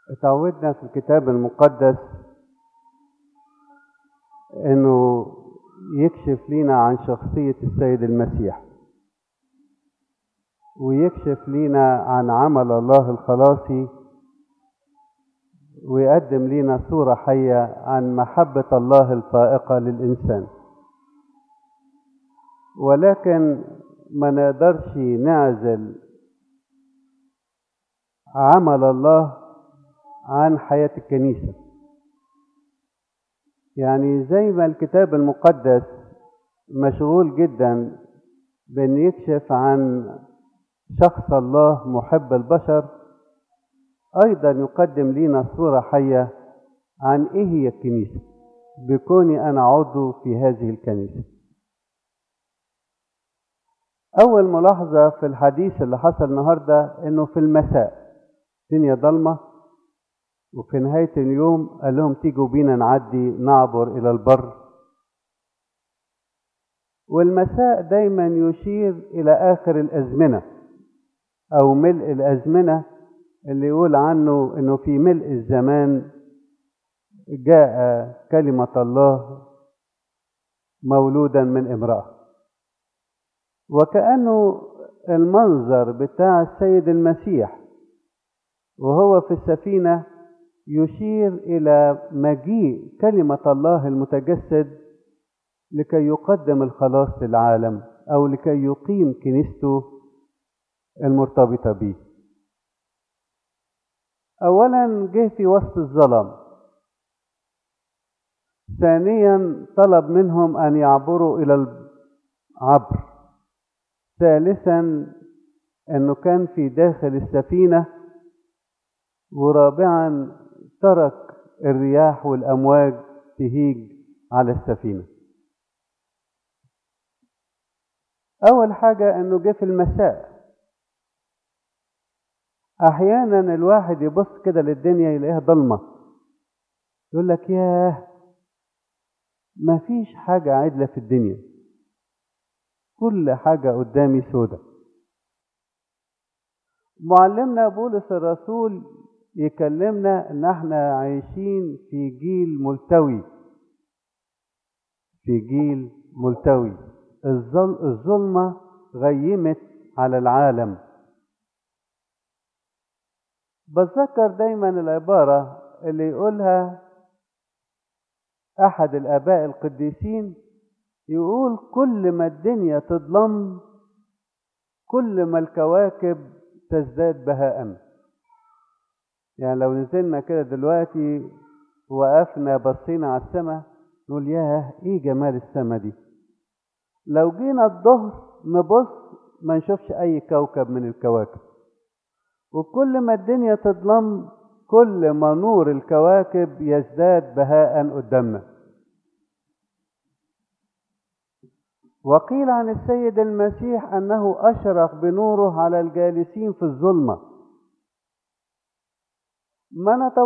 اتعودنا في الكتاب المقدس انه يكشف لنا عن شخصية السيد المسيح ويكشف لنا عن عمل الله الخلاصي ويقدم لنا صورة حية عن محبة الله الفائقة للإنسان ولكن ما نقدرش نعزل عمل الله عن حياة الكنيسة يعني زي ما الكتاب المقدس مشغول جدا بأن يكشف عن شخص الله محب البشر أيضا يقدم لنا صورة حية عن إيه هي الكنيسة بكوني أنا عضو في هذه الكنيسة أول ملاحظة في الحديث اللي حصل النهاردة إنه في المساء الدنيا ضلمة وفي نهاية اليوم قال لهم تيجوا بينا نعدي نعبر إلى البر والمساء دايما يشير إلى آخر الأزمنة أو ملء الأزمنة اللي يقول عنه إنه في ملء الزمان جاء كلمة الله مولودا من امرأة وكأنه المنظر بتاع السيد المسيح وهو في السفينة يشير إلى مجيء كلمة الله المتجسد لكي يقدم الخلاص للعالم أو لكي يقيم كنيسته المرتبطة به أولا جه في وسط الظلم ثانيا طلب منهم أن يعبروا إلى العبر ثالثا أنه كان في داخل السفينة ورابعا ترك الرياح والأمواج تهيج على السفينة أول حاجة أنه جه في المساء أحيانا الواحد يبص كده للدنيا يلاقيها ضلمة يقول لك ياه مفيش حاجة عدلة في الدنيا كل حاجة قدامي سودة معلمنا بولس الرسول يكلمنا ان احنا عايشين في جيل ملتوي في جيل ملتوي الظلمة غيمت على العالم بتذكر دايما العبارة اللي يقولها أحد الآباء القديسين يقول كل ما الدنيا تظلم كل ما الكواكب تزداد بهاء يعني لو نزلنا كده دلوقتي وقفنا بصينا على السماء نقول ياه ايه جمال السماء دي لو جينا الظهر نبص ما نشوفش اي كوكب من الكواكب وكل ما الدنيا تظلم كل ما نور الكواكب يزداد بهاء قدامنا وقيل عن السيد المسيح انه اشرق بنوره على الجالسين في الظلمه ما